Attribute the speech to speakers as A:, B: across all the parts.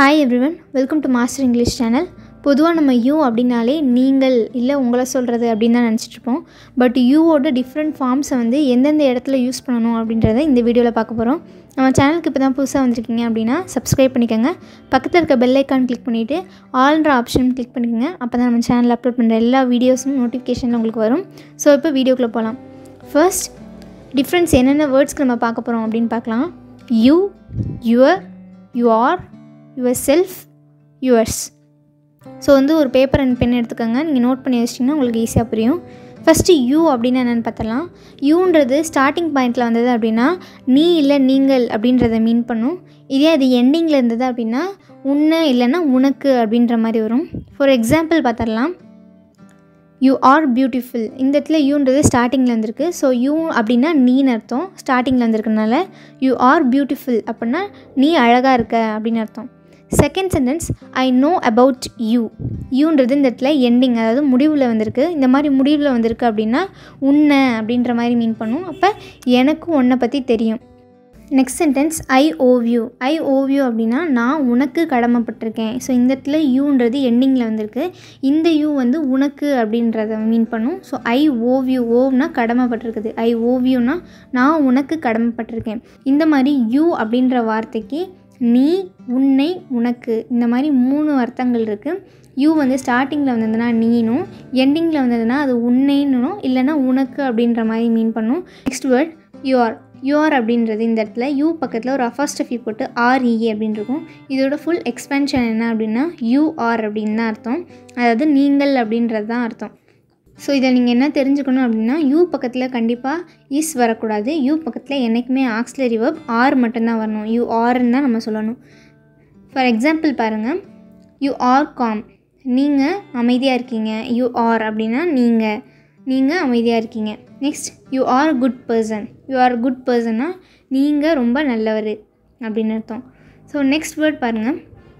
A: hi everyone welcome to master English channel பொதுவாக நம்ம you அப்படின்னாலே நீங்கள் இல்லை உங்களை சொல்கிறது அப்படின்னு தான் நினச்சிட்ருப்போம் பட் யூவோட டிஃப்ரெண்ட் ஃபார்ம்ஸை வந்து எந்தெந்த இடத்துல யூஸ் பண்ணணும் அப்படின்றத இந்த வீடியோவில் பார்க்க போகிறோம் நம்ம சேனலுக்கு இப்போ தான் புதுசாக வந்திருக்கீங்க அப்படின்னா சப்ஸ்கிரைப் பண்ணிக்கோங்க பக்கத்தில் இருக்க பெல் ஐக்கான் கிளிக் பண்ணிவிட்டு ஆல்ன்ற ஆப்ஷன் கிளிக் பண்ணிக்கோங்க அப்போ தான் நம்ம சேனலில் அப்லோட் பண்ணுற எல்லா வீடியோஸும் நோட்டிஃபிகேஷனில் உங்களுக்கு வரும் ஸோ இப்போ வீடியோக்குள்ளே போகலாம் ஃபர்ஸ்ட் டிஃப்ரென்ஸ் என்னென்ன வேர்ட்ஸ்க்கு நம்ம பார்க்க போகிறோம் அப்படின்னு பார்க்கலாம் you your you are yourself yours so வந்து ஒரு பேப்பர் அண்ட் பென் எடுத்துக்கோங்க நீங்கள் நோட் பண்ணி வச்சிட்டிங்கன்னா உங்களுக்கு ஈஸியாக புரியும் ஃபஸ்ட்டு யூ அப்படின்னு என்னென்னு பார்த்தலாம் யூன்றது ஸ்டார்டிங் பாயிண்டில் வந்தது அப்படின்னா நீ இல்லை நீங்கள் அப்படின்றத மீன் பண்ணும் இதே அது எண்டிங்கில் இருந்தது அப்படின்னா உன்னை இல்லைன்னா உனக்கு அப்படின்ற மாதிரி வரும் ஃபார் எக்ஸாம்பிள் பார்த்துடலாம் யூ ஆர் பியூட்டிஃபுல் இந்த இடத்துல யூன்றது ஸ்டார்டிங்கில் வந்திருக்கு ஸோ யூ அப்படின்னா நீன்னு அர்த்தம் ஸ்டார்டிங்கில் வந்திருக்கனால யூ ஆர் பியூட்டிஃபுல் அப்படின்னா நீ அழகாக இருக்க அப்படின்னு அர்த்தம் second sentence I know about you யூன்றது இந்த இடத்துல எண்டிங் அதாவது முடிவில் வந்திருக்கு இந்த மாதிரி முடிவில் வந்திருக்கு அப்படின்னா உன்னை அப்படின்ற மாதிரி மீன் பண்ணும் அப்போ எனக்கும் உன்னை பற்றி தெரியும் நெக்ஸ்ட் சென்டென்ஸ் ஐ ஓவியூ ஐ ஓவியூ அப்படின்னா நான் உனக்கு கடமைப்பட்டிருக்கேன் ஸோ இந்த இடத்துல யூன்றது எண்டிங்கில் வந்திருக்கு இந்த யூ வந்து உனக்கு அப்படின்றத மீன் பண்ணும் ஸோ ஐ ஓவியூ ஓவ்னா கடமைப்பட்டிருக்குது ஐ ஓவியூனா நான் உனக்கு கடமைப்பட்டிருக்கேன் இந்த மாதிரி யூ அப்படின்ற வார்த்தைக்கு நீ உன்னை உனக்கு இந்த மாதிரி மூணு அர்த்தங்கள் இருக்குது யூ வந்து ஸ்டார்டிங்கில் வந்ததுன்னா நீனும் எண்டிங்கில் வந்ததுன்னா அது உன்னைன்னும் இல்லைன்னா உனக்கு அப்படின்ற மாதிரி மீன் பண்ணும் நெக்ஸ்ட் வேர்ட் யூஆர் யூஆர் அப்படின்றது இந்த இடத்துல யூ பக்கத்தில் ஒரு அஃபாஸ்டஃபி போட்டு ஆர்இஏ அப்படின்னு இருக்கும் இதோட ஃபுல் எக்ஸ்பென்ஷன் என்ன அப்படின்னா யூஆர் அப்படின்னு தான் அர்த்தம் அதாவது நீங்கள் அப்படின்றது தான் அர்த்தம் ஸோ இதை நீங்கள் என்ன தெரிஞ்சுக்கணும் அப்படின்னா யூ பக்கத்தில் கண்டிப்பாக இஸ் வரக்கூடாது யூ பக்கத்தில் என்றைக்குமே ஆக்சிலரி வேர்ப் ஆர் மட்டும்தான் வரணும் யூ ஆர்ன்னு தான் நம்ம சொல்லணும் ஃபார் எக்ஸாம்பிள் பாருங்கள் யூ ஆர் காம் நீங்கள் அமைதியாக இருக்கீங்க யூ ஆர் அப்படின்னா நீங்கள் நீங்கள் அமைதியாக இருக்கீங்க next you are good person you are good பர்சன்னா நீங்கள் ரொம்ப நல்லவர் அப்படின்னு அர்த்தம் ஸோ நெக்ஸ்ட் வேர்ட் பாருங்கள்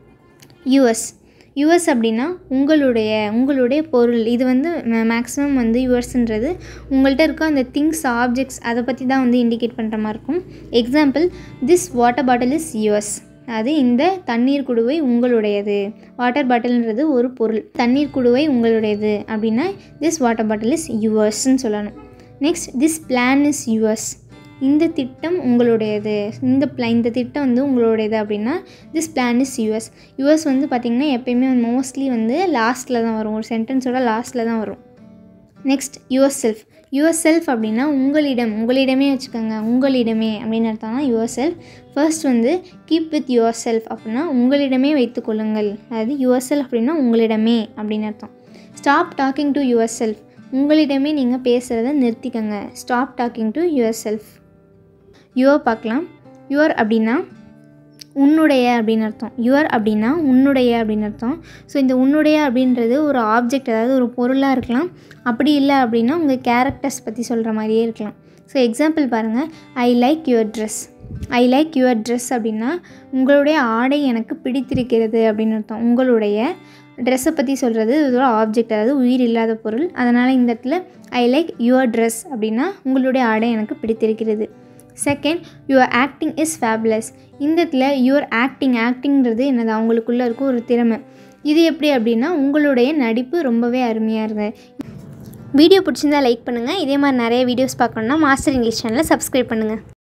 A: யூஎஸ் யுஎஸ் அப்படின்னா உங்களுடைய உங்களுடைய பொருள் இது வந்து மேக்ஸிமம் வந்து யுவர்ஸ்ன்றது உங்கள்கிட்ட இருக்க அந்த திங்ஸ் ஆப்ஜெக்ட்ஸ் அதை பற்றி தான் வந்து இண்டிகேட் பண்ணுற மாதிரி இருக்கும் example this water bottle is yours அது இந்த தண்ணீர் குடுவை உங்களுடையது வாட்டர் பாட்டில்ன்றது ஒரு பொருள் தண்ணீர் குடுவை உங்களுடையது அப்படின்னா திஸ் வாட்டர் பாட்டில் இஸ் யுவர்ஸ்ன்னு சொல்லணும் next this plan is yours இந்த திட்டம் உங்களுடையது இந்த பிளா இந்த திட்டம் வந்து உங்களுடையது அப்படின்னா this plan is yours yours வந்து பார்த்திங்கன்னா எப்பயுமே மோஸ்ட்லி வந்து லாஸ்ட்டில் தான் வரும் ஒரு சென்டென்ஸோட லாஸ்ட்டில் தான் வரும் next yourself yourself அப்படின்னா உங்களிடம் உங்களிடமே வச்சுக்கோங்க உங்களிடமே அப்படின்னு அர்த்தம்னா யுவர் செல்ஃப் ஃபர்ஸ்ட் வந்து கீப் வித் யுவர் செல்ஃப் அப்படின்னா உங்களிடமே வைத்துக்கொள்ளுங்கள் அதாவது யுவர் செல்ஃப் அப்படின்னா உங்களிடமே அப்படின்னு அர்த்தம் stop talking to yourself உங்களிடமே நீங்கள் பேசுகிறத நிறுத்திக்கங்க stop talking to yourself your பார்க்கலாம் யுவர் அப்படின்னா உன்னுடைய அப்படின்னு அர்த்தம் யுவர் அப்படின்னா உன்னுடைய அப்படின்னு அர்த்தம் ஸோ இந்த உன்னுடைய அப்படின்றது ஒரு ஆப்ஜெக்ட் அதாவது ஒரு பொருளாக இருக்கலாம் அப்படி இல்லை அப்படின்னா உங்கள் கேரக்டர்ஸ் பற்றி சொல்கிற மாதிரியே இருக்கலாம் ஸோ எக்ஸாம்பிள் பாருங்கள் I like your dress I like your dress அப்படின்னா உங்களுடைய ஆடை எனக்கு பிடித்திருக்கிறது அப்படின்னு அர்த்தம் உங்களுடைய ட்ரெஸ்ஸை பற்றி சொல்கிறது இதோட ஆப்ஜெக்ட் அதாவது உயிர் இல்லாத பொருள் அதனால் இந்த இடத்துல ஐ லைக் யுவர் ட்ரெஸ் அப்படின்னா உங்களுடைய ஆடை எனக்கு பிடித்திருக்கிறது second your acting is fabulous இந்த இடத்துல யுவர் ஆக்டிங் ஆக்டிங்கிறது என்னது அவங்களுக்குள்ளே இருக்கும் ஒரு திறமை இது எப்படி அப்படின்னா உங்களுடைய நடிப்பு ரொம்பவே அருமையாக இருக்கு வீடியோ பிடிச்சிருந்தா லைக் பண்ணுங்கள் இதே மாதிரி நிறைய வீடியோஸ் பார்க்கணுன்னா மாஸ்டர் இங்கிலீஷ் சேனலை சப்ஸ்கிரைப் பண்ணுங்கள்